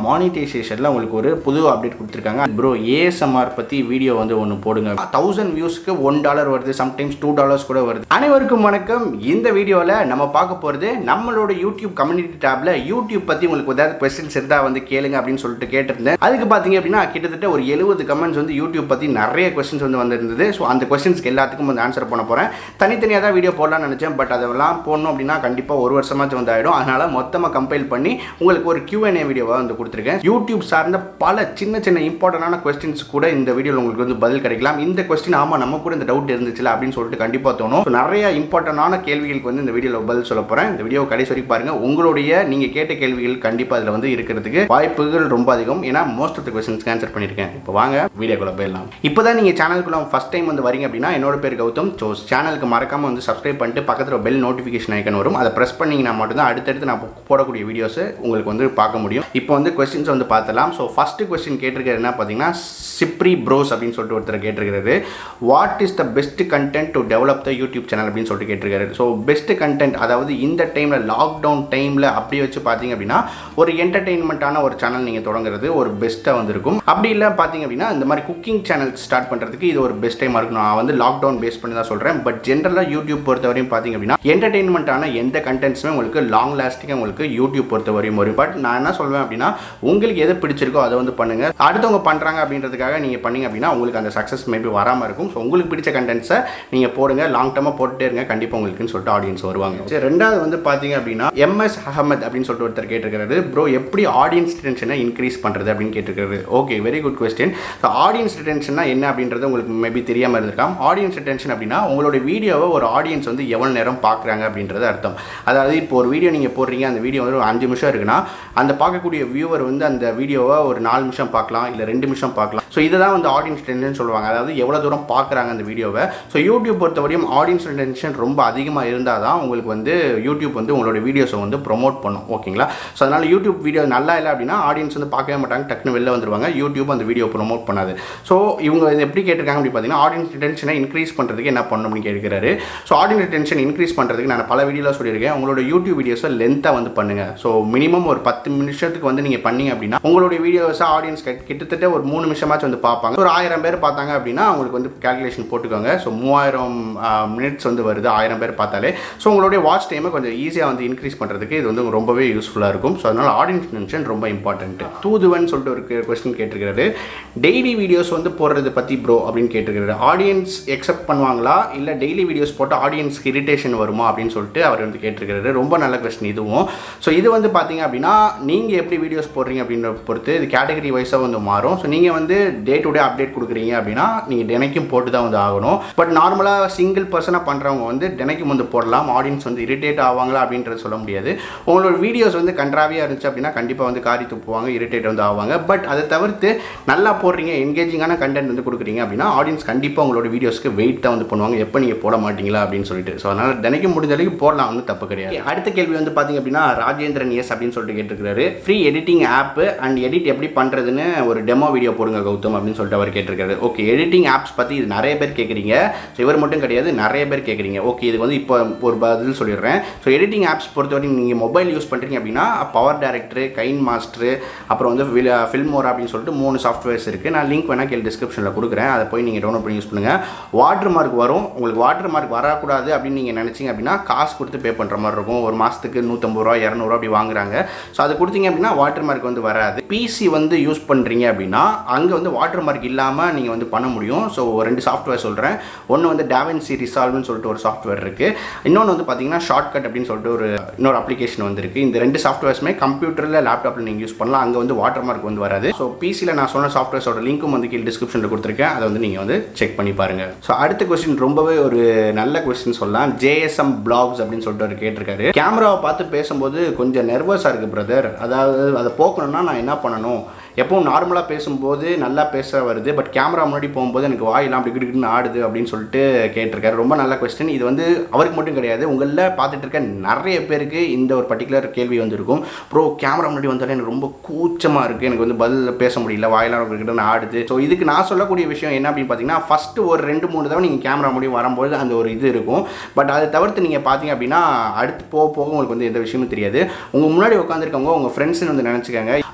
மானிட்டைசேஷனில் உங்களுக்கு ஒரு புது அப்டேட் கொடுத்துருக்காங்க ப்ரோ ஏஎஸ்எம்ஆர் பற்றி வீடியோ வந்து ஒன்று போடுங்க தௌசண்ட் வியூஸ்க்கு ஒன் டாலர் வருது சம்டைம்ஸ் டூ டாலர்ஸ் கூட வருது அனைவருக்கும் வணக்கம் இந்த வீடியோவில் நம்ம பார்க்க போகிறது நம்மளோட யூடியூப் கம்யூனிட்டி டேப்ல யூடியூப் பற்றி உங்களுக்கு ஏதாவது கொஸ்டின்ஸ் இருந்தால் வந்து கேளுங்க அப்படின்னு சொல்லிட்டு கேட்டிருந்தேன் அதுக்கு பார்த்தீங்க அப்படின்னா கிட்டத்தட்ட ஒரு எழுபது கமெண்ட்ஸ் வந்து யூடியூப் பற்றி நிறைய கொஸ்டின்ஸ் வந்து வந்திருந்தது ஸோ அந்த கொஸ்டின்ஸ்க்கு எல்லாத்துக்கும் வந்து ஆன்சர் பண்ண போகிறேன் தனித்தனியாக தான் வீடியோ போடலாம்னு நினச்சேன் பட் அதெல்லாம் போடணும் அப்படின்னா கண்டிப்பாக ஒரு வருஷமாச்சும் வந்து ஆகிடும் அதனால் மொத்தமாக கம்பைல் பண்ணி உங்களுக்கு ஒரு Q&A வீடியோவாக வந்து கொடுத்துருக்கேன் யூடியூப் சார்ந்த பல சின்ன சின்ன இம்பார்ட்டண்டான கொஸ்டின்ஸ் கூட இந்த வீடியோவில் உங்களுக்கு வந்து பதில் கிடைக்கலாம் இந்த கொஸ்டின் ஆமாம் நம்ம கூட இந்த டவுட் இருந்துச்சுல அப்படின்னு சொல்லிட்டு கண்டிப்பாக தோணும் So, நிறைய இம்பார்ட்டண்டான கேள்விகளுக்கு வந்து இந்த வீடியோவில் பதில் சொல்ல போகிறேன் இந்த வீடியோ கடைசி வரைக்கும் பாருங்க உங்களுடைய நீங்கள் கேட்ட கேள்விகள் கண்டிப்பாக அதில் வந்து இருக்கிறதுக்கு வாய்ப்புகள் ரொம்ப அதிகம் ஏன்னா மோஸ்ட் ஆஃப் த கொஸ்டின்ஸ்க்கு ஆன்சர் பண்ணியிருக்கேன் இப்போ வாங்க வீடியோக்குள்ள போயிடலாம் இப்போ தான் நீங்கள் சேனலுக்குள்ள ஃபஸ்ட் டைம் வந்து வரீங்க அப்படின்னா என்னோட பேர் கௌதம் ஸோ சேனலுக்கு மறக்காம வந்து சப்ஸ்கிரைப் பண்ணிட்டு பக்கத்தில் பெல் நோட்டிஃபிகேஷன் ஐக்கன் வரும் அதை ப்ரெஸ் பண்ணிங்கன்னா மட்டும்தான் அடுத்தடுத்து நான் போடக்கூடிய வீடியோஸ் உங்களுக்கு வந்து பார்க்க முடியும் இப்போ வந்து கொஸ்டின்ஸ் வந்து பார்த்தலாம் ஸோ ஃபர்ஸ்ட் கொஸ்டின் கேட்டிருக்கிறது என்ன பார்த்தீங்கன்னா சிப்ரி ப்ரோஸ் அப்படின்னு சொல்லிட்டு ஒருத்தர் கேட்டிருக்கிறது what is the best content to develop the YouTube channel அப்படின்னு சொல்லிட்டு கேட்டிருக்காரு ஸோ பெஸ்ட் கண்டென்ட் அதாவது இந்த டைமில் லாக்டவுன் டைமில் அப்படி வச்சு பார்த்தீங்க அப்படின்னா ஒரு என்டர்டெயின்மெண்ட்டான ஒரு சேனல் நீங்கள் தொடங்குறது ஒரு பெஸ்ட்டாக வந்திருக்கும் அப்படி இல்லை பார்த்தீங்க அப்படின்னா இந்த மாதிரி குக்கிங் சேனல் ஸ்டார்ட் பண்ணுறதுக்கு இது ஒரு பெஸ்ட் டைமாக இருக்கும் நான் வந்து லாக்டவுன் பேஸ் பண்ணி தான் சொல்கிறேன் பட் ஜென்ரலாக யூடியூப் பொறுத்தவரையும் பார்த்தீங்க அப்படின்னா என்டர்டெயின்மெண்ட்டான எந்த கண்டென்ட்ஸுமே உங்களுக்கு லாங் லாஸ்டிங்காக உங்களுக்கு யூடியூப் பொறுத்தவரையும் வரும் பட் நான் என்ன சொல்வேன் அப்படின்னா உங்களுக்கு எது பிடிச்சிருக்கோ அதை வந்து பண்ணுங்கள் அடுத்தவங்க பண்ணுறாங்க அப்படின்றதுக்காக நீங்கள் பண்ணீங்க அப்படின்னா உங்களுக்கு அந்த சக்ஸஸ் மேபி வராமல் இருக்கும் ஸோ உங்களுக்கு பிடிச்ச கண்டென்ட்ஸை நீங்கள் போடுங்க லாங் டர்மாக போட்டுட்டே இருங்க கண்டிப்பாக உங்களுக்குன்னு சொல்லிட்டு ஆடியன்ஸ் வருவாங்க சரி ரெண்டாவது வந்து பார்த்தீங்க அப்படின்னா எம்எஸ் அகமத் அப்படின்னு சொல்லிட்டு ஒருத்தர் கேட்டிருக்கிறது ப்ரோ எப்படி ஆடியன்ஸ் ரிட்டென்ஷனை இன்க்ரீஸ் பண்ணுறது அப்படின்னு கேட்டிருக்கிறது okay very good question so audience ரிட்டென்ஷன்னா என்ன அப்படின்றது உங்களுக்கு மேபி தெரியாமல் இருந்திருக்கலாம் ஆடியன்ஸ் ரிட்டென்ஷன் அப்படின்னா உங்களோட வீடியோவை ஒரு ஆடியன்ஸ் வந்து எவ்வளோ நேரம் பார்க்குறாங்க அப்படின்றது அர்த்தம் அதாவது இப்போ ஒரு வீடியோ நீங்கள் போடுறீங்க அந்த வீடியோ வந்து ஒரு அஞ்சு நிமிஷம் இருக்குன்னா அந்த பார்க்கக்கூடிய வியூவர் வந்து அந்த வீடியோவை ஒரு நாலு நிமிஷம் பார்க்கலாம் இல்லை ரெண்டு நிமிஷம் பார்க்கலாம் ஸோ இதை தான் வந்து ஆடியன்ஸ் ரிட்டென்ஷன் சொல்லுவாங்க அதாவது எவ்வளோ தூரம் பார்க்குறாங்க அந்த வீடியோவை ஸோ யூடியூப் பொறுத்தவரையும் ஆடியன்ஸ் ரிட்டென்ஷன் ரொம்ப அதிகமாக இருந்தால் தான் உங்களுக்கு வந்து யூடியூப் வந்து உங்களோட வீடியோஸை வந்து ப்ரொமோட் பண்ணும் ஓகேங்களா ஸோ அதனால் யூடியூப் வீடியோ நல்லா இல்லை அப்படின்னா ஆடியன்ஸ் வந்து பார்க்கவே மாட்டாங்க டக்குன்னு வெளில வந்துருவாங்க யூடியூப் அந்த வீடியோ ப்ரொமோட் பண்ணாது ஸோ இவங்க இது எப்படி கேட்டிருக்காங்க அப்படி பார்த்தீங்கன்னா ஆடியன்ஸ் ரிட்டென்ஷனை இன்க்ரீஸ் பண்ணுறதுக்கு என்ன பண்ணணும் அப்படின்னு கேட்கிறாரு ஸோ ஆடியன்ஸ் ரிட்டென்ஷன் இன்க்ரீஸ் பண்ணுறதுக்கு நான் பல வீடியோவில் சொல்லியிருக்கேன் உங்களோட யூடியூப் வீடியோஸை லென்த்தாக வந்து பண்ணுங்கள் ஸோ மினிமம் ஒரு பத்து நிமிஷத்துக்கு வந்து நீங்கள் பண்ணீங்க அப்படின்னா உங்களுடைய வீடியோஸை ஆடியன்ஸ் கிட்டத்தட்ட ஒரு மூணு நிமிஷமாச்சும் வந்து பார்ப்பாங்க ஒரு ஆயிரம் பேர் பார்த்தாங்க அப்படின்னா உங்களுக்கு வந்து கேல்குலேஷன் போட்டுக்கோங்க ஸோ மூவாயிரம் மினிட்ஸ் வந்து வருது ஆயிரம் பேர் பார்த்தாலே ஸோ உங்களுடைய வாட்ச் டைமை கொஞ்சம் ஈஸியாக வந்து இன்க்ரீஸ் பண்ணுறதுக்கு இது வந்து ரொம்பவே யூஸ்ஃபுல்லாக இருக்கும் ஸோ அதனால் ஆடியன்ஸ் ரிட்டென்ஷன் ரொம்ப இம்பார்ட்டன்ட் தூதுவன் சொல்லிட்டு ஒரு கொஸ்டின் கேட்டிருக்கிறது டெய்லி வீடியோஸ் வந்து போடுறது பற்றி ப்ரோ அப்படின்னு கேட்டிருக்கிறாரு ஆடியன்ஸ் எக்ஸெப்ட் பண்ணுவாங்களா இல்லை டெய்லி வீடியோஸ் போட்டு ஆடியன்ஸ்க்கு இரிட்டேஷன் வருமா அப்படின்னு சொல்லிட்டு அவர் வந்து கேட்டிருக்கிறாரு ரொம்ப நல்ல கொஸ்டின் இதுவும் ஸோ இது வந்து பார்த்தீங்க அப்படின்னா நீங்கள் எப்படி வீடியோஸ் போடுறீங்க அப்படின்ற பொறுத்து இது கேட்டகரி வைஸாக வந்து மாறும் ஸோ நீங்கள் வந்து டே டு டே அப்டேட் கொடுக்குறீங்க அப்படின்னா நீங்கள் தினைக்கும் போட்டு தான் வந்து ஆகணும் பட் நார்மலாக சிங்கிள் பர்சனாக பண்ணுறவங்க வந்து தினைக்கும் வந்து போடலாம் ஆடியன்ஸ் வந்து இரிட்டேட் ஆவாங்களா அப்படின்றது சொல்ல முடியாது உங்களோட வீடியோஸ் வந்து கன்றாவியாக இருந்துச்சு அப்படின்னா கண்டிப்பாக வந்து காரி துப்புவாங்க இரிட்டேட் வந்து ஆவாங்க பட் அதை தவிர்த்து நல்லா போடுறீங்க என்கேஜிங்கான கண்டென்ட் வந்து கொடுக்குறீங்க அப்படின்னா ஆடியன்ஸ் கண்டிப்பாக உங்களோட வீடியோஸ்க்கு வெயிட் தான் வந்து பண்ணுவாங்க எப்போ நீங்கள் போட மாட்டீங்களா அப்படின்னு சொல்லிட்டு ஸோ அதனால் தினைக்கும் முடிஞ்ச வரைக்கும் போடலாம் வந்து தப்பு கிடையாது அடுத்த கேள்வி வந்து பார்த்தீங்க அப்படின்னா ராஜேந்திரன் எஸ் அப்படின்னு சொல்லிட்டு கேட்டிருக்காரு free editing app and edit எப்படி பண்ணுறதுன்னு ஒரு டெமோ வீடியோ போடுங்க கௌதம் அப்படின்னு சொல்லிட்டு அவர் கேட்டிருக்காரு ஓகே எடிட்டிங் ஆப்ஸ் பற்றி இது நிறைய பேர் கேட்குறீங்க ஸோ இவர் மட்டும் கிடையாது நிறைய பேர் கேட்குறீங்க ஓகே இது வந்து இப்போ ஒரு பதில் சொல்லிடுறேன் ஸோ எடிட்டிங் ஆப்ஸ் பொறுத்தவரைக்கும் நீங்கள் மொபைல் யூஸ் பண்ணுறீங்க அப்படின்னா பவர் டேரக்டரு கைன் மாஸ்டரு அப்புறம் வந்து ஃபில்மோரா அப்படின்னு சொல்லிட்டு மூணு சாஃப்ட்வேர்ஸ் இருக்குது நான் லிங்க் வேணால் கீழே டிஸ்கிரிப்ஷனில் கொடுக்குறேன் அதை போய் நீங்கள் டவுன்லோட் பண்ணி யூஸ் பண்ணுங்கள் வாட்டர் மார்க் வரும் உங்களுக்கு வாட்டர் மார்க் வரக்கூடாது அப்படின்னு நீங்கள் நினச்சிங்க அப்படின்னா காசு கொடுத்து பே பண்ணுற மாதிரி இருக்கும் ஒரு மாதத்துக்கு நூற்றம்பது ரூபா இரநூறுவா அப்படி வாங்குறாங்க ஸோ அது கொடுத்தீங்க அப்படின்னா வாட்டர் மார்க் வந்து வராது பிசி வந்து யூஸ் பண்ணுறீங்க அப்படின்னா அங்கே வந்து வாட்டர் மார்க் இல்லாமல் நீங்கள் வந்து பண்ண முடியும் ஸோ ரெண்டு சாஃப்ட்வேர் சொல்கிறேன் ஒன்று வந்து டாவன்சி ரிசால்வ்னு சொல்லிட்டு ஒரு சாஃப்ட்வேர் இருக்குது இன்னொன்று வந்து பார்த்தீங்கன்னா ஷார்ட்கட் அப்படின்னு சொல்லிட்டு ஒரு இன்னொரு அப்ளிகேஷன் வந்துருக்கு இந்த ரெண்டு சாஃப்ட்வேர்ஸுமே கம்ப்யூட்டரில் லேப்டாப்பில் நீங்கள் யூஸ் பண்ணலாம் அங்கே வந்து வாட்டர் மார்க் வந்து வராது ஸோ பிசியில் நான் சொன்ன சாஃப்ட்வேர்ஸோட லிங்க்கும் வந்து கீழே டிஸ்கிரிப்ஷனில் கொடுத்துருக்கேன் அதை வந்து நீங்கள் வந்து செக் பண்ணி பாருங்கள் ஸோ அடுத்த கொஸ்டின் ரொம்பவே ஒரு நல்ல கொஸ்டின் சொல்லலாம் ஜேஎஸ்எம் பிளாக்ஸ் அப்படின்னு சொல்லிட்டு அவர் கேட்டிருக்காரு கேமராவை பார்த்து பேசும்போது கொஞ்சம் நர்வஸாக இருக்குது பிரதர் அதாவது அதை போக்கணும்னா நான் என்ன பண்ணணும் எப்பவும் நார்மலாக பேசும்போது நல்லா பேச வருது பட் கேமரா முன்னாடி போகும்போது எனக்கு வாயெல்லாம் அப்படி கிடுக்கிட்டு ஆடுது அப்படின்னு சொல்லிட்டு கேட்டிருக்காரு ரொம்ப நல்ல கொஸ்டின் இது வந்து அவருக்கு மட்டும் கிடையாது உங்களில் பார்த்துட்டு இருக்க நிறைய பேருக்கு இந்த ஒரு பர்டிகுலர் கேள்வி வந்திருக்கும் ப்ரோ கேமரா முன்னாடி வந்தாலே எனக்கு ரொம்ப கூச்சமாக இருக்குது எனக்கு வந்து பதில் பேச முடியல வாயெல்லாம் கிட்ட ஆடுது ஸோ இதுக்கு நான் சொல்லக்கூடிய விஷயம் என்ன அப்படின்னு பார்த்தீங்கன்னா ஃபஸ்ட்டு ஒரு ரெண்டு மூணு தடவை நீங்கள் கேமரா முன்னாடி வரும்போது அந்த ஒரு இது இருக்கும் பட் அதை தவிர்த்து நீங்கள் பார்த்தீங்க அப்படின்னா அடுத்து போக போக உங்களுக்கு வந்து எந்த விஷயமும் தெரியாது உங்கள் முன்னாடி உட்காந்துருக்கவங்க உங்கள் ஃப்ரெண்ட்ஸ்னு வந்து நினச்சிக்கோங்க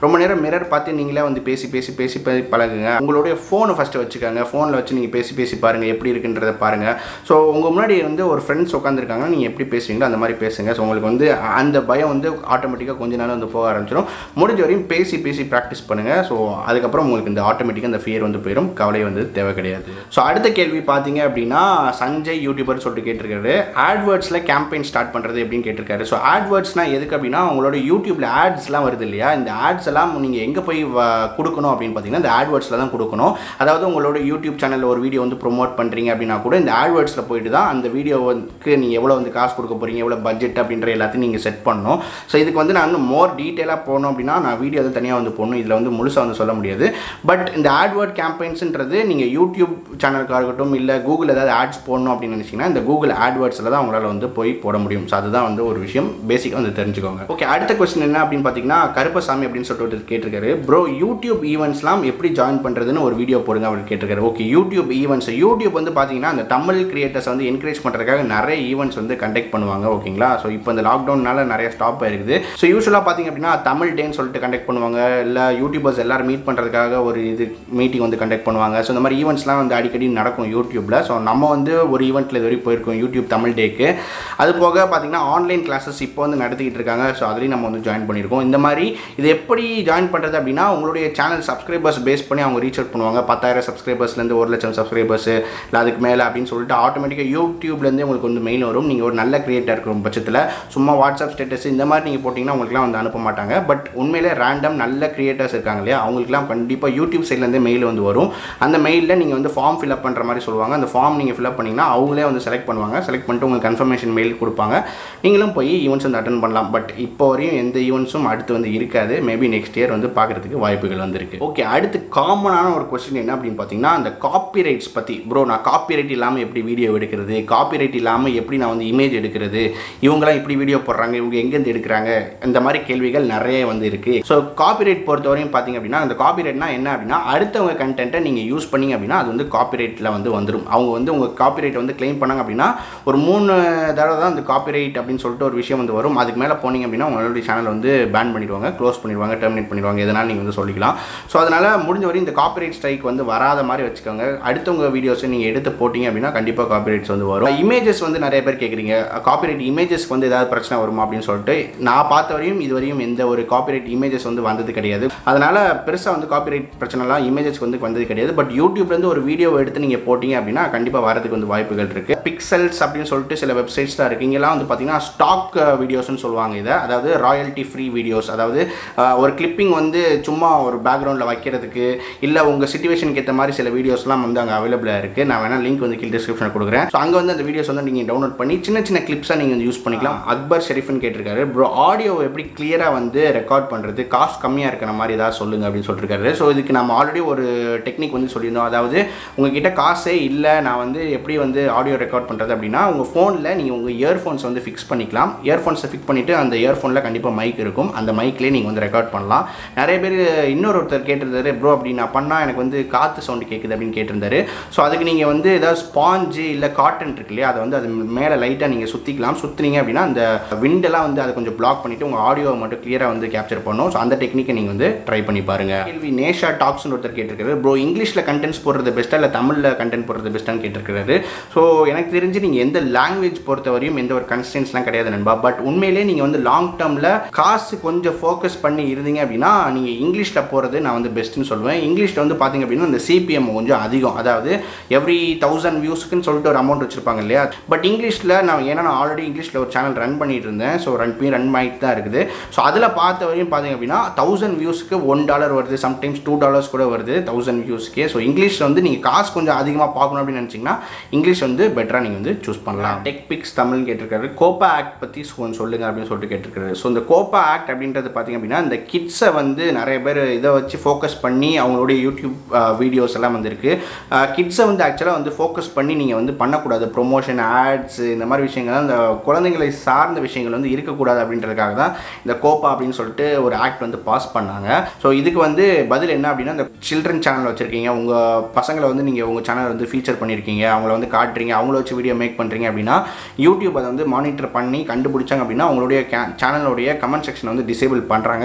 ரொம்ப நேரம் மிரர் பார்த்து நீங்களே வந்து பேசி பேசி பேசி பே- பழகுங்க உங்களுடைய ஃபோனை ஃபஸ்ட்டு வச்சுக்கோங்க ஃபோனில் வச்சு நீங்கள் பேசி பேசி பாருங்கள் எப்படி இருக்குன்றதை பாருங்கள் ஸோ உங்கள் முன்னாடி வந்து ஒரு ஃப்ரெண்ட்ஸ் உட்காந்துருக்காங்க நீங்கள் எப்படி பேசுவீங்களோ அந்த மாதிரி பேசுங்க ஸோ உங்களுக்கு வந்து அந்த பயம் வந்து ஆட்டோமேட்டிக்காக கொஞ்ச நாள் வந்து போக ஆரம்பிச்சிடும் முடிஞ்ச வரையும் பேசி பேசி ப்ராக்டிஸ் பண்ணுங்கள் ஸோ அதுக்கப்புறம் உங்களுக்கு இந்த ஆட்டோமேட்டிக்காக அந்த ஃபியர் வந்து போயிடும் கவலை வந்து தேவை கிடையாது ஸோ அடுத்த கேள்வி பார்த்தீங்க அப்படின்னா சஞ்சய் யூடியூபர் சொல்லிட்டு கேட்டிருக்காரு ஆட்வேர்ட்ஸில் கேம்பெயின் ஸ்டார்ட் பண்ணுறது எப்படின்னு கேட்டிருக்காரு ஸோ ஆட்வேர்ட்ஸ்னால் எதுக்கு அப்படின்னா உங்களோட யூடியூப்பில் ஆட்ஸ்லாம் வருது இல்லையா இந்த ஆட்ஸ் எல்லாம் நீங்கள் எங்கே போய் வ- கொடுக்கணும் அப்படின்னு பார்த்தீங்கன்னா இந்த ஆட்வேர்ட்ஸில் தான் கொடுக்கணும் அதாவது உங்களோட யூடியூப் சேனலில் ஒரு வீடியோ வந்து ப்ரோமோட் பண்ணுறீங்க அப்படின்னா கூட இந்த ஆட்வேர்ட்ஸில் போயிட்டு தான் அந்த வீடியோவுக்கு நீங்கள் எவ்வளோ வந்து காசு கொடுக்க போகிறீங்க எவ்வளோ பட்ஜெட் அப்படின்ற எல்லாத்தையும் நீங்கள் செட் பண்ணணும் ஸோ இதுக்கு வந்து நான் இன்னும் மோர் டீட்டெயிலாக போகணும் அப்படின்னா நான் வீடியோ வந்து தனியாக வந்து போடணும் இதில் வந்து முழுசாக வந்து சொல்ல முடியாது பட் இந்த ஆட்வேர்ட் கேம்பெயின்ஸ்ன்றது நீங்கள் யூடியூப் சேனலுக்காக இருக்கட்டும் இல்லை கூகுள் ஏதாவது ஆட்ஸ் போடணும் அப்படின்னு நினச்சிங்கன்னா இந்த கூகுள் ஆட்வேர்ட்ஸில் தான் உங்களால் வந்து போய் போட முடியும் ஸோ அதுதான் வந்து ஒரு விஷயம் பேசிக்காக வந்து தெரிஞ்சுக்கோங்க ஓகே அடுத்த கொஸ்டின் என்ன அப்படின்னு பார்த்தீங்கன்னா கருப்பசாமி அப்படின்னு சொல்லிட்டு ஒருத்தர் கேட்டிருக்காரு ப்ரோ யூடியூப் ஈவெண்ட்ஸ்லாம் எப்படி ஜாயின் பண்ணுறதுன்னு ஒரு வீடியோ போடுங்க அப்படின்னு கேட்டிருக்காரு ஓகே யூடியூப் ஈவெண்ட்ஸ் யூடியூப் வந்து பார்த்தீங்கன்னா அந்த தமிழ் கிரியேட்டர்ஸ் வந்து என்கரேஜ் பண்ணுறதுக்காக நிறைய ஈவெண்ட்ஸ் வந்து கண்டக்ட் பண்ணுவாங்க ஓகேங்களா ஸோ இப்போ இந்த லாக்டவுன்னால நிறைய ஸ்டாப் ஆயிருக்குது ஸோ யூஸ்வலாக பார்த்தீங்க அப்படின்னா தமிழ் டேன்னு சொல்லிட்டு கண்டக்ட் பண்ணுவாங்க இல்லை யூடியூபர்ஸ் எல்லாரும் மீட் பண்ணுறதுக்காக ஒரு இது மீட்டிங் வந்து கண்டக்ட் பண்ணுவாங்க ஸோ இந்த மாதிரி ஈவெண்ட்ஸ்லாம் வந்து அடிக்கடி நடக்கும் யூடியூப்பில் ஸோ நம்ம வந்து ஒரு ஈவெண்ட்டில் இது வரைக்கும் போயிருக்கோம் யூடியூப் தமிழ் டேக்கு அது போக பார்த்தீங்கன்னா ஆன்லைன் கிளாஸஸ் இப்போ வந்து நடத்திக்கிட்டு இருக்காங்க ஸோ அதுலேயும் நம்ம வந்து ஜாயின் பண்ணியிருக்கோம் இந்த மாதிரி இது எப்படி ஜாயின் பண்ணுறது அப்படின்னா உங்களுடைய சேனல் சப்ஸ்கிரைபர்ஸ் பேஸ் பண்ணி அவங்க ரீச் அவுட் பண்ணுவாங்க பத்தாயிரம் சப்ஸ்கிரைபர்ஸ்லேருந்து ஒரு லட்சம் சப்ஸ்கிரைபர்ஸ் இல்லை அதுக்கு மேலே அப்படின்னு சொல்லிட்டு ஆட்டோமேட்டிக்காக யூடியூப்லேருந்தே உங்களுக்கு வந்து மெயில் வரும் நீங்கள் ஒரு நல்ல கிரியேட்டர் இருக்கிற பட்சத்தில் சும்மா வாட்ஸ்அப் ஸ்டேட்டஸ் இந்த மாதிரி நீங்கள் போட்டிங்கன்னா உங்களுக்குலாம் வந்து அனுப்ப மாட்டாங்க பட் உண்மையிலே ரேண்டம் நல்ல கிரியேட்டர்ஸ் இருக்காங்க இல்லையா அவங்களுக்குலாம் கண்டிப்பாக யூடியூப் சைட்லேருந்தே மெயில் வந்து வரும் அந்த மெயிலில் நீங்கள் வந்து ஃபார்ம் ஃபில்அப் பண்ணுற மாதிரி சொல்லுவாங்க அந்த ஃபார்ம் நீங்கள் ஃபில்அப் பண்ணிங்கன்னா அவங்களே வந்து செலக்ட் பண்ணுவாங்க செலக்ட் பண்ணிட்டு உங்களுக்கு கன்ஃபர்மேஷன் மெயில் கொடுப்பாங்க நீங்களும் போய் ஈவெண்ட்ஸ் வந்து அட்டன் பண்ணலாம் பட் இப்போ வரையும் எந்த ஈவெண்ட்ஸும் அடுத்து வந்து இருக்காது மேபி நெக்ஸ்ட் இயர் வந்து பார்க்குறதுக்கு வாய்ப்புகள் வந்திருக்கு ஓகே அடுத்து காமனான ஒரு கொஸ்டின் என்ன அப்படின்னு பார்த்தீங்கன்னா அந்த காப்பிரைட்ஸ் பற்றி ப்ரோ நான் காப்பிரைட் இல்லாமல் எப்படி வீடியோ எடுக்கிறது காப்பிரைட் இல்லாமல் எப்படி நான் வந்து இமேஜ் எடுக்கிறது இவங்களாம் இப்படி வீடியோ போடுறாங்க இவங்க எங்கேருந்து எடுக்கிறாங்க இந்த மாதிரி கேள்விகள் நிறைய வந்து இருக்குது ஸோ காப்பிரைட் பொறுத்தவரையும் பார்த்தீங்க அப்படின்னா அந்த காப்பிரைட்னா என்ன அப்படின்னா அடுத்தவங்க கண்டென்ட்டை நீங்கள் யூஸ் பண்ணீங்க அப்படின்னா அது வந்து காப்பிரைட்டில் வந்து வந்துடும் அவங்க வந்து உங்கள் காப்பிரைட் வந்து க்ளைம் பண்ணாங்க அப்படின்னா ஒரு மூணு தடவை தான் அந்த காப்பிரைட் அப்படின்னு சொல்லிட்டு ஒரு விஷயம் வந்து வரும் அதுக்கு மேலே போனீங்க அப்படின்னா உங்களுடைய சேனல் வந்து பேன் பண்ணிடுவாங்க க்ளோஸ் பண்ணிடுவாங்க டெர்மினேட் பண்ணிடுவாங்க எதனால் நீங்கள் வந்து சொல்லிக்கலாம் ஸோ அதனால் முடிஞ்ச வரையும் இந்த காப்பிரைட் ஸ்ட்ரைக் வந்து வராத மாதிரி வச்சுக்கோங்க அடுத்தவங்க வீடியோஸை நீங்கள் எடுத்து போட்டிங்க அப்படின்னா கண்டிப்பாக காப்பிரைட்ஸ் வந்து வரும் இமேஜஸ் வந்து நிறைய பேர் கேட்குறீங்க காப்பிரைட் இமேஜஸ்க்கு வந்து ஏதாவது பிரச்சனை வருமா அப்படின்னு சொல்லிட்டு நான் பார்த்த வரையும் இது வரையும் எந்த ஒரு காப்பிரைட் இமேஜஸ் வந்து வந்தது கிடையாது அதனால் பெருசாக வந்து காப்பிரைட் பிரச்சனைலாம் இமேஜஸ்க்கு வந்து வந்தது கிடையாது பட் யூடியூப்லேருந்து ஒரு வீடியோ எடுத்து நீங்கள் போட்டிங்க அப்படின்னா கண்டிப்பாக வரதுக்கு வந்து வாய்ப்புகள் இருக்குது பிக்சல்ஸ் அப்படின்னு சொல்லிட்டு சில வெப்சைட்ஸ் தான் இருக்குது இங்கெல்லாம் வந்து பார்த்தீங்கன்னா ஸ்டாக் வீடியோஸ்னு சொல்லுவாங்க இதை அதாவது ராயல்ட்டி ஃப்ரீ வீடியோஸ் அதாவது அஹ், ஒரு கிளிப்பிங் வந்து சும்மா ஒரு பேக்ரவுண்டில் வைக்கிறதுக்கு இல்லை உங்கள் சுச்சுவேஷனுக்கு ஏற்ற மாதிரி சில வீடியோஸ்லாம் வந்து அங்கே அவைலபிளாக இருக்குது நான் வேணால் லிங்க் வந்து கீழே டிஸ்கிரிப்ஷனில் கொடுக்குறேன் ஸோ அங்கே வந்து அந்த வீடியோஸ் வந்து நீங்கள் டவுன்லோட் பண்ணி சின்ன சின்ன கிளிப்ஸாக நீங்கள் வந்து யூஸ் பண்ணிக்கலாம் அக்பர் ஷெரீஃப்னு கேட்டிருக்காரு ப்ரோ ஆடியோ எப்படி கிளியராக வந்து ரெக்கார்ட் பண்ணுறது காஸ்ட் கம்மியாக இருக்கிற மாதிரி ஏதாவது சொல்லுங்கள் அப்படின்னு சொல்லியிருக்காரு ஸோ இதுக்கு நம்ம ஆல்ரெடி ஒரு டெக்னிக் வந்து சொல்லியிருந்தோம் அதாவது உங்ககிட்ட காசே இல்லை நான் வந்து எப்படி வந்து ஆடியோ ரெக்கார்ட் பண்ணுறது அப்படின்னா உங்கள் ஃபோனில் நீங்கள் உங்கள் இயர்ஃபோன்ஸ் வந்து ஃபிக்ஸ் பண்ணிக்கலாம் இயர்ஃபோன்ஸை ஃபிக்ஸ் பண்ணிவிட்டு அந்த இயர்ஃபோனில் கண்டிப்பாக மைக் இருக்கும் அந்த மைக்லேயே நீங்கள் வந்து ரெக்கார்ட் பண்ணலாம் நிறைய பேர் இன்னொரு ஒருத்தர் கேட்டிருந்தாரு ப்ரோ அப்படி நான் பண்ணால் எனக்கு வந்து காற்று சவுண்டு கேட்குது அப்படின்னு கேட்டிருந்தாரு ஸோ அதுக்கு நீங்கள் வந்து ஏதாவது ஸ்பாஞ்சு இல்லை காட்டன் இருக்கு இல்லையா அதை வந்து அது மேலே லைட்டாக நீங்கள் சுற்றிக்கலாம் சுற்றுனீங்க அப்படின்னா அந்த விண்டெல்லாம் வந்து அதை கொஞ்சம் பிளாக் பண்ணிவிட்டு உங்கள் ஆடியோவை மட்டும் கிளியராக வந்து கேப்சர் பண்ணும் ஸோ அந்த டெக்னிக்கை நீங்கள் வந்து ட்ரை பண்ணி பாருங்க கேள்வி நேஷா டாக்ஸ்னு ஒருத்தர் கேட்டிருக்காரு ப்ரோ இங்கிலீஷில் கண்டென்ட்ஸ் போடுறது பெஸ்ட்டாக இல்லை தமிழில் கண்டென்ட் போடுறது பெஸ்ட்டான்னு கேட்டிருக்காரு ஸோ எனக்கு தெரிஞ்சு நீங்கள் எந்த லாங்குவேஜ் பொறுத்த வரையும் எந்த ஒரு கன்ஸ்டன்ஸ்லாம் கிடையாது நண்பா பட் உண்மையிலேயே நீங்கள் வந்து லாங் டேர்மில் காசு கொஞ்சம் ஃபோக்கஸ் பண்ணி இருந்தீங்க அப்படின்னா நீங்கள் இங்கிலீஷில் போகிறது நான் வந்து பெஸ்ட்டுன்னு சொல்லுவேன் இங்கிலீஷில் வந்து பார்த்தீங்க அப்படின்னா இந்த சிபிஎம் கொஞ்சம் அதிகம் அதாவது எவ்ரி தௌசண்ட் வியூஸ்க்குன்னு சொல்லிட்டு ஒரு அமௌண்ட் வச்சிருப்பாங்க இல்லையா பட் இங்கிலீஷில் நான் ஏன்னா நான் ஆல்ரெடி இங்கிலீஷில் ஒரு சேனல் ரன் பண்ணிட்டு இருந்தேன் ஸோ ரன் பண்ணி ரன் ஆகிட்டு தான் இருக்குது ஸோ அதில் பார்த்த வரையும் பார்த்தீங்க அப்படின்னா தௌசண்ட் வியூஸ்க்கு ஒன் டாலர் வருது சம்டைம்ஸ் டூ டாலர்ஸ் கூட வருது தௌசண்ட் வியூஸ்க்கே ஸோ இங்கிலீஷ் வந்து நீங்கள் காசு கொஞ்சம் அதிகமாக பார்க்கணும் அப்படின்னு நினச்சிங்கன்னா இங்கிலீஷ் வந்து பெட்டராக நீங்கள் வந்து சூஸ் பண்ணலாம் டெக் பிக்ஸ் தமிழ்னு கேட்டிருக்காரு கோப்பா ஆக்ட் பற்றி கொஞ்சம் சொல்லுங்க அப்படின்னு சொல்லிட்டு கேட்டிருக்காரு ஸோ இந்த கோப்பா ஆக்ட் அப்படின்றது பார்த்தீங்க அப்படின்னா இந்த கிட்ஸை வந்து நிறைய பேர் இதை வச்சு ஃபோக்கஸ் பண்ணி அவங்களுடைய யூடியூப் வீடியோஸ் எல்லாம் வந்திருக்கு கிட்ஸை வந்து ஆக்சுவலாக வந்து ஃபோக்கஸ் பண்ணி நீங்கள் வந்து பண்ணக்கூடாது ப்ரொமோஷன் ஆட்ஸ் இந்த மாதிரி விஷயங்கள் அந்த குழந்தைங்களை சார்ந்த விஷயங்கள் வந்து இருக்கக்கூடாது அப்படின்றதுக்காக தான் இந்த கோப்பா அப்படின்னு சொல்லிட்டு ஒரு ஆக்ட் வந்து பாஸ் பண்ணாங்க ஸோ இதுக்கு வந்து பதில் என்ன அப்படின்னா இந்த சில்ட்ரன் சேனல் வச்சுருக்கீங்க உங்கள் பசங்களை வந்து நீங்கள் உங்கள் சேனல் வந்து ஃபீச்சர் பண்ணியிருக்கீங்க அவங்கள வந்து காட்டுறீங்க அவங்கள வச்சு வீடியோ மேக் பண்ணுறீங்க அப்படின்னா யூடியூப் அதை வந்து மானிட்டர் பண்ணி கண்டுபிடிச்சாங்க அப்படின்னா உங்களுடைய சேனலுடைய கமெண்ட் செக்ஷன் வந்து டிசேபிள் பண்ணுறாங்க இப்போ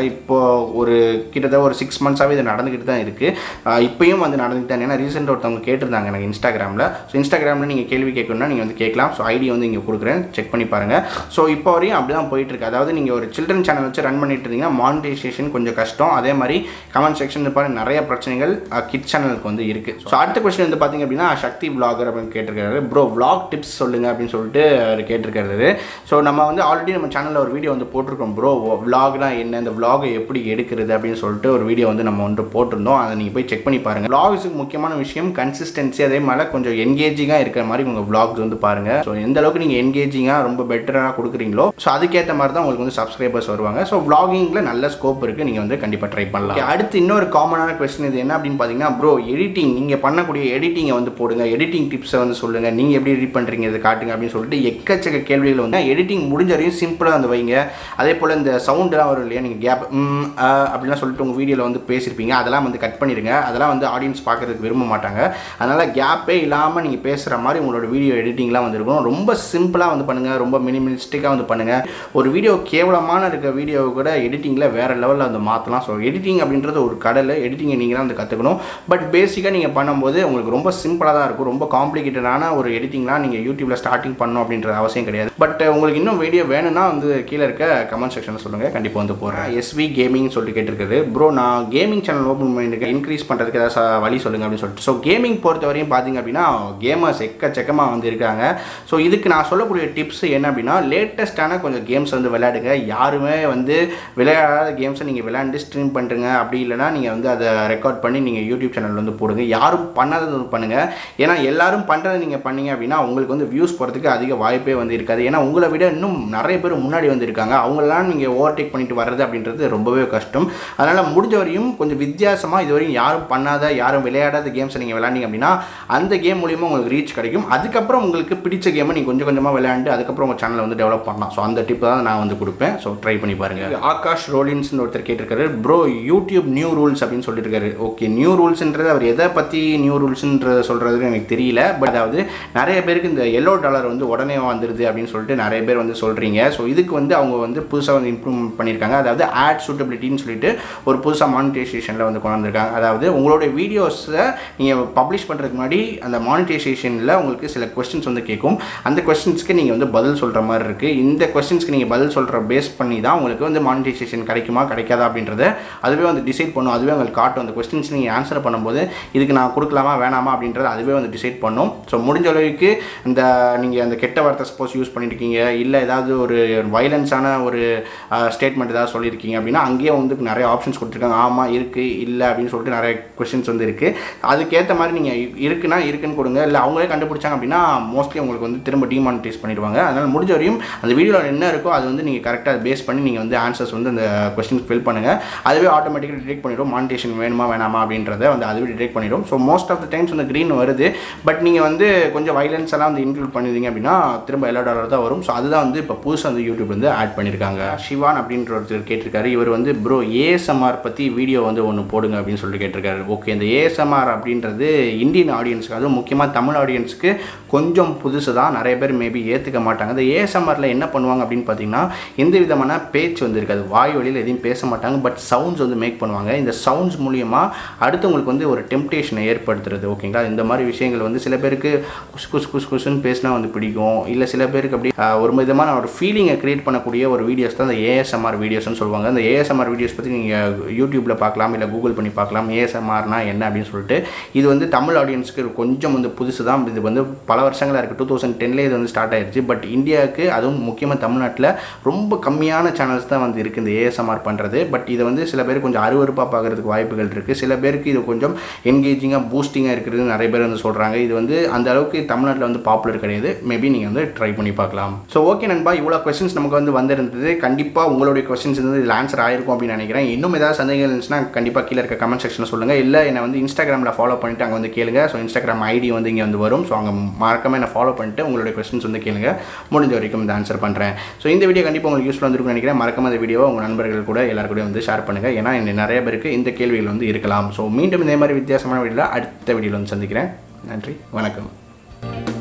ஒரு கிட்டத்தட்ட ஒரு சிக்ஸ் மந்த்ஸாகவே இது நடந்துக்கிட்டு தான் இருக்குது இப்பயும் வந்து நடந்துக்கிட்டு தான் ஏன்னா ரீசெண்டாக ஒருத்தவங்க கேட்டிருந்தாங்க எனக்கு இன்ஸ்டாகிராமில் ஸோ இன்ஸ்டாகிராமில் நீங்கள் கேள்வி கேட்கணும்னா நீங்கள் வந்து கேட்கலாம் ஸோ ஐடி வந்து இங்கே கொடுக்குறேன் செக் பண்ணி பாருங்கள் ஸோ இப்போ வரையும் அப்படி தான் போயிட்டுருக்கு அதாவது நீங்கள் ஒரு சில்ட்ரன் சேனல் வச்சு ரன் பண்ணிட்டு இருந்தீங்கன்னா மானிட்டைசேஷன் கொஞ்சம் கஷ்டம் அதே மாதிரி கமெண்ட் செக்ஷன் பாருங்க நிறைய பிரச்சனைகள் கிட் சேனலுக்கு வந்து இருக்குது ஸோ அடுத்த கொஸ்டின் வந்து பார்த்தீங்க அப்படின்னா சக்தி vlogger அப்படின்னு கேட்டிருக்காரு ப்ரோ vlog டிப்ஸ் சொல்லுங்க அப்படின்னு சொல்லிட்டு அவர் கேட்டிருக்காரு ஸோ நம்ம வந்து ஆல்ரெடி நம்ம சேனலில் ஒரு வீடியோ வந்து போட்டிருக்கோம் ப்ரோ vlogனா என்ன இந்த vlog-ஐ எப்படி எடுக்கிறது அப்படின்னு சொல்லிட்டு ஒரு வீடியோ வந்து நம்ம வந்து போட்டிருந்தோம் அதை நீங்கள் போய் செக் பண்ணி பாருங்கள் vlogsக்கு முக்கியமான விஷயம் கன்சிஸ்டன்சி அதே மாதிரி கொஞ்சம் என்கேஜிங்காக இருக்கிற மாதிரி உங்கள் vlogs வந்து பாருங்கள் ஸோ எந்த அளவுக்கு நீங்கள் என்கேஜிங்காக ரொம்ப பெட்டராக கொடுக்குறீங்களோ ஸோ அதுக்கேற்ற மாதிரி தான் உங்களுக்கு வந்து சப்ஸ்கிரைபர்ஸ் வருவாங்க ஸோ vlogging-ல நல்ல ஸ்கோப் இருக்குது நீங்கள் வந்து கண்டிப்பாக ட்ரை பண்ணலாம் Okay, அடுத்து இன்னொரு காமனான கொஸ்டின் இது என்ன அப்படின்னு பார்த்தீங்கன்னா ப்ரோ எடிட்டிங் நீங்கள் பண்ணக்கூடிய எடிட்டிங்கை வந்து போடுங்க எடிட்டிங் டிப்ஸை வந்து சொல்லுங்கள் நீங்கள் எப்படி எடிட் பண்ணுறீங்க இதை காட்டுங்க அப்படின்னு சொல்லிட்டு எக்கச்சக்க கேள்விகள் வந்து எடிட்டிங் முடிஞ்ச வரையும் சிம்பிளாக வந்து வைங்க அதே போல் இந்த சவுண்டெலாம் வரும் இல்லையா நீங்கள் கேப் அப்படிலாம் சொல்லிட்டு உங்கள் வீடியோவில் வந்து பேசியிருப்பீங்க அதெல்லாம் வந்து கட் பண்ணிடுங்க அதெல்லாம் வந்து ஆடியன்ஸ் பார்க்கறதுக்கு விரும்ப மாட்டாங்க அதனால் கேப்பே இல்லாமல் நீங்கள் பேசுகிற மாதிரி உங்களோட வீடியோ எடிட்டிங்லாம் வந்து இருக்கும் ரொம்ப சிம்பிளாக வந்து பண்ணுங்கள் ரொம்ப மினிமலிஸ்டிக்காக வந்து பண்ணுங்கள் ஒரு வீடியோ கேவலமான இருக்க வீடியோவை கூட எடிட்டிங்கில் வேறு லெவலில் வந்து மாற்றலாம் ஸோ எடிட்டிங் அப்படின்றது ஒரு கடல் எடிட்டிங்கை நீங்கள் தான் வந்து கற்றுக்கணும் பட் பேசிக்காக நீங்கள் பண்ணும்போது உங்களுக்கு ரொம்ப சிம்பிளாக தான் இருக்கும் ரொம்ப காம்ப்ளிகேட்டடான ஒரு எடிட்டிங்லாம் நீங்கள் யூடியூப்பில் ஸ்டார்டிங் பண்ணணும் அப்படின்ற அவசியம் கிடையாது பட் உங்களுக்கு இன்னும் வீடியோ வேணும்னா வந்து கீழே இருக்க கமெண்ட் செக்ஷனில் சொல்லுங்கள் கண்டிப்பாக வந்து போடுறேன் எஸ்வி கேமிங் சொல்லிட்டு கேட்டிருக்காரு ப்ரோ நான் கேமிங் சேனல் ஓப்பன் பண்ணியிருக்கேன் இன்க்ரீஸ் பண்ணுறதுக்கு ஏதாவது ச- வழி சொல்லுங்கள் அப்படின்னு சொல்லிட்டு ஸோ கேமிங் பொறுத்த வரையும் பார்த்தீங்க அப்படின்னா கேமர்ஸ் எக்கச்சக்கமாக வந்து இருக்காங்க ஸோ இதுக்கு நான் சொல்லக்கூடிய டிப்ஸ் என்ன அப்படின்னா லேட்டஸ்ட்டான கொஞ்சம் கேம்ஸ் வந்து விளையாடுங்க யாருமே வந்து விளையாடாத கேம்ஸை நீங்கள் விளையாண்டு ஸ்ட்ரீம் பண்ணுறங்க அப்படி இல்லைனா நீங்கள் வந்து அதை ரெக்கார்ட் பண்ணி நீங்கள் யூடியூப் சேனல் வந்து போடுங்க யாரும் பண்ணாதது வந்து பண்ணுங்கள் ஏன்னா எல்லாரும் பண்ணுறதை நீங்கள் பண்ணீங்க அப்படின்னா உங்களுக்கு வந்து வியூஸ் போகிறதுக்கு அதிக வாய்ப்பே வந்து இருக்காது ஏன்னா உங்களை விட இன்னும் நிறைய பேர் முன்னாடி வந்து இருக்காங்க அவங்களெல்லாம் நீங்கள் ஓவர்டேக் பண்ணிட்டு வர்றது அப்படின்றது ரொம்பவே கஷ்டம் அதனால் முடிஞ்ச வரையும் கொஞ்சம் வித்தியாசமாக இது வரையும் யாரும் பண்ணாத யாரும் விளையாடாத கேம்ஸை நீங்கள் விளையாண்டிங்க அப்படின்னா அந்த கேம் மூலியமாக உங்களுக்கு ரீச் கிடைக்கும் அதுக்கப்புறம் உங்களுக்கு பிடிச்ச கேமை நீங்கள் கொஞ்சம் கொஞ்சமாக விளையாண்டு அதுக்கப்புறம் உங்கள் சேனலை வந்து டெவலப் பண்ணலாம் ஸோ அந்த டிப் தான் நான் வந்து கொடுப்பேன் ஸோ ட்ரை பண்ணி பாருங்கள் ஆகாஷ் ரோலின்ஸ்னு ஒருத்தர் கேட்டிருக்காரு ப்ரோ யூடியூப் நியூ ரூல்ஸ் அப்படின்னு சொல்லியிருக்காரு ஓகே நியூ ரூல்ஸ்ன்றது அவர் எதை பற்றி நியூ ரூல்ஸ்ன்றத சொல்கிறது எனக்கு தெரியல பட் அதாவது நிறைய பேருக்கு இந்த எல்லோ டாலர் வந்து உடனே வந்துடுது அப்படின்னு சொல்லிட்டு நிறைய பேர் வந்து சொல்கிறீங்க ஸோ இதுக்கு வந்து அவங்க வந்து புதுசாக வந்து இம்ப்ரூவ்மெண்ட் பண்ணியிருக்காங்க அதாவது ஆட் சூட்டபிலிட்டின்னு சொல்லிட்டு ஒரு புதுசாக மானிட்டைசேஷனில் வந்து கொண்டு வந்திருக்காங்க அதாவது உங்களுடைய வீடியோஸை நீங்கள் பப்ளிஷ் பண்ணுறதுக்கு முன்னாடி அந்த மானிட்டைசேஷனில் உங்களுக்கு சில கொஸ்டின்ஸ் வந்து கேட்கும் அந்த கொஸ்டின்ஸ்க்கு நீங்கள் வந்து பதில் சொல்கிற மாதிரி இருக்குது இந்த கொஸ்டின்ஸ்க்கு நீங்கள் பதில் சொல்கிற பேஸ் பண்ணி தான் உங்களுக்கு வந்து மானிட்டைசேஷன் கிடைக்குமா கிடைக்காதா அப்படின்றத அதுவே வந்து டிசைட் பண்ணும் அதுவே உங்களுக்கு காட்டும் அந்த கொஸ்டின்ஸ் நீங்கள் ஆன்சர் பண்ணும்போது இதுக்கு நான் கொடுக்கலாமா வேணாமா அப்படின்றத அதுவே வந்து டிசைட் பண்ணும் ஸோ முடிஞ்ச அளவுக்கு இந்த நீங்கள் அந்த கெட்ட வார்த்தை சப்போஸ் யூஸ் பண்ணியிருக்கீங்க இல்லை ஏதாவது ஒரு வைலன்ஸான ஒரு ஸ்டேட்மெண்ட் ஏதாவது சொல்லியிருக்கீங்க அப்படின்னா அங்கேயே வந்து நிறைய ஆப்ஷன்ஸ் கொடுத்துருக்காங்க ஆமாம் இருக்குது இல்லை அப்படின்னு சொல்லிட்டு நிறைய கொஸ்டின்ஸ் வந்து இருக்குது அதுக்கேற்ற மாதிரி நீங்கள் இருக்குன்னா இருக்குன்னு கொடுங்க இல்லை அவங்களே கண்டுபிடிச்சாங்க அப்படின்னா மோஸ்ட்லி உங்களுக்கு வந்து திரும்ப டிமானிட்டைஸ் பண்ணிடுவாங்க அதனால் முடிஞ்ச வரையும் அந்த வீடியோவில் என்ன இருக்கோ அது வந்து நீங்கள் கரெக்டாக பேஸ் பண்ணி நீங்கள் வந்து ஆன்சர்ஸ் வந்து அந்த கொஸ்டின்ஸ் ஃபில் பண்ணுங்கள் அதுவே ஆட்டோமேட்டிக்காக டிடெக்ட் பண்ணிடும் மானிட்டேஷன் வேணுமா வேணாமா அப்படின்றத வந்து அதுவே டிடெக்ட் பண்ணிடும் so most of the times வந்து க்ரீன் வருது பட் நீங்கள் வந்து கொஞ்சம் வைலன்ஸ் எல்லாம் வந்து இன்க்ளூட் பண்ணிருந்தீங்க அப்படின்னா திரும்ப எல்லா டாலர் தான் வரும் ஸோ அதுதான் வந்து இப்போ புதுசாக வந்து யூடியூப் வந்து ஆட் பண்ணியிருக்காங்க சிவான் அப்படின்ற ஒருத்தர் கேட்டிருக்காரு இவர் வந்து ப்ரோ ஏஎஸ்எம்ஆர் பற்றி வீடியோ வந்து ஒன்று போடுங்க அப்படின்னு சொல்லிட்டு கேட்டிருக்காரு ஓகே இந்த ஏஎஸ்எம்ஆர் அப்படின்றது இந்தியன் ஆடியன்ஸுக்கு அதுவும் முக்கியமாக தமிழ் ஆடியன்ஸுக்கு கொஞ்சம் புதுசு தான் நிறைய பேர் மேபி ஏற்றுக்க மாட்டாங்க இந்த ஏஎஸ்எம்ஆரில் என்ன பண்ணுவாங்க அப்படின்னு பார்த்தீங்கன்னா எந்த விதமான பேச்சு வந்து இருக்காது வாய் வழியில் எதையும் பேச மாட்டாங்க பட் சவுண்ட்ஸ் வந்து மேக் பண்ணுவாங்க இந்த சவுண்ட்ஸ் மூலியமாக அடுத்தவங்களுக்கு வந்து ஒரு டெம்டேஷனை ஏற்படுத்துறது ஓகேங்களா இந்த மாதிரி விஷயங்கள் வந்து சில பேருக்கு குஸ் குஸ் குஸ் குஸ்ன்னு பேசினா வந்து பிடிக்கும் இல்லை சில பேருக்கு அப்படி ஆஹ், ஒரு விதமான ஒரு ஃபீலிங்கை கிரியேட் பண்ணக்கூடிய ஒரு வீடியோஸ் தான் இந்த ஏஎஸ்எம்ஆர் வீடியோஸ்னு சொல்லுவாங்க அந்த ஏஎஸ்எம்ஆர் வீடியோஸ் பற்றி நீங்கள் யூடியூப்பில் பார்க்கலாம் இல்லை கூகுள் பண்ணி பார்க்கலாம் ஏஎஸ்எம்ஆர்னா என்ன அப்படின்னு சொல்லிட்டு இது வந்து தமிழ் ஆடியன்ஸ்க்கு கொஞ்சம் வந்து புதுசு தான் இது வந்து பல வருஷங்களாக இருக்குது டூ தௌசண்ட் டென்லேயே இது வந்து ஸ்டார்ட் ஆயிருச்சு பட் இந்தியாவுக்கு அதுவும் முக்கியமாக தமிழ்நாட்டில் ரொம்ப கம்மியான சேனல்ஸ் தான் வந்து இருக்குது இந்த ஏஎஸ்எம்ஆர் பண்ணுறது பட் இதை வந்து சில பேர் கொஞ்சம் அருவருப்பாக பார்க்குறதுக்கு வாய்ப்புகள் இருக்குது சில பேருக்கு இது கொஞ்சம் என்கேஜிங்காக பூஸ்டிங்காக இருக்கிறது நிறைய பேர் வந்து சொல்கிறாங்க இது வந்து அந்த அளவுக்கு தமிழ்நாட்டில் வந்து பாப்புலர் கிடையாது மேபி நீங்கள் வந்து ட்ரை பண்ணி பார்க்கலாம் ஸோ ஓகே நண்பா இவ்வளோ கொஸ்டின்ஸ் நமக்கு வந்து வந்திருந்தது கண்டிப்பாக உங்களுடைய கொஸ்டின்ஸ் வந்து இதில் ஆன்சர் ஆயிருக்கும் அப்படின்னு நினைக்கிறேன் இன்னும் ஏதாவது சந்தேகங்கள் இருந்துச்சுன்னா கண்டிப்பாக கீழே இருக்க கமெண்ட் செக்ஷனில் சொல்லுங்கள் இல்லை என்னை வந்து இன்ஸ்டாகிராமில் ஃபாலோ பண்ணிட்டு அங்கே வந்து கேளுங்க ஸோ இன்ஸ்டாகிராம் ஐடி வந்து இங்கே வந்து வரும் ஸோ அங்கே மறக்காம என்னை ஃபாலோ பண்ணிட்டு உங்களுடைய கொஸ்டின்ஸ் வந்து கேளுங்க முடிஞ்ச வரைக்கும் இந்த ஆன்சர் பண்ணுறேன் ஸோ இந்த வீடியோ கண்டிப்பாக உங்களுக்கு யூஸ்ஃபுல்லாக இருந்திருக்கும்னு நினைக்கிறேன் மறக்காம இந்த வீடியோவை உங்கள் நண்பர்கள் கூட எல்லாரும் கூட வந்து ஷேர் பண்ணுங்கள் ஏன்னா இன்னும் நிறைய பேருக்கு இந்த கேள்விகள் வந்து இருக்கலாம் ஸோ மீண்டும் இதே மாதிரி வித்தியாசமான வீடியோவில் அடுத்த வீடியோவில் வந்து சந்திக்கிறேன் நன்றி வணக்கம்